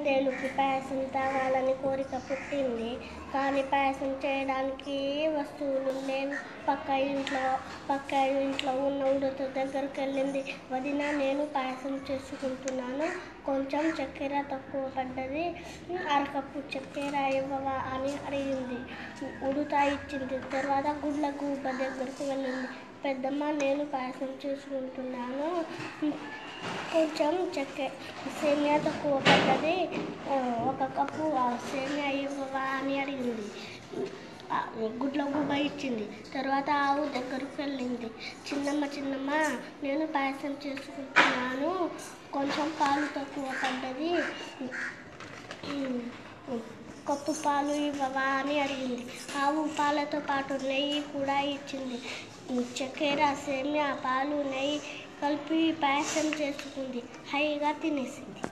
తేలుకి పాయసం తాగాలని కోరిక పుట్టింది కానీ పాయసం చేయడానికి వస్తువులు లేవు పక్క ఇంట్లో పక్క ఇంట్లో ఉన్న ఉడత దగ్గరికి వెళ్ళింది వదిన నేను పాయసం చేసుకుంటున్నాను కొంచెం చక్కెర తక్కువ పడ్డది అరకప్పు చక్కెర ఇవ్వవా అని అడిగింది ఉడుత ఇచ్చింది తర్వాత గుడ్ల గూబ దగ్గరకు వెళ్ళింది పెద్దమ్మ నేను పాయసం చేసుకుంటున్నాను కొంచెం చక్కెర సేమియా తక్కువ పడ్డది ఆ, ఒక కప్పు ఆ సేమియా ఇవ్వవా అని అడిగింది ఆ, గుడ్ల గుబ్బ ఇచ్చింది తర్వాత ఆవు దగ్గరకు వెళ్ళింది చిన్నమ్మ చిన్నమ్మ నేను పాయసం చేసుకుంటున్నాను కొంచెం పాలు తక్కువ పడ్డది కప్పు పాలు ఇవ్వవా అని అడిగింది ఆవు పాలతో పాటు నెయ్యి కూడా ఇచ్చింది చక్కెర సేమియా పాలు నెయ్యి కలిపి పాయసం చేసుకుంది హైగా తినేసింది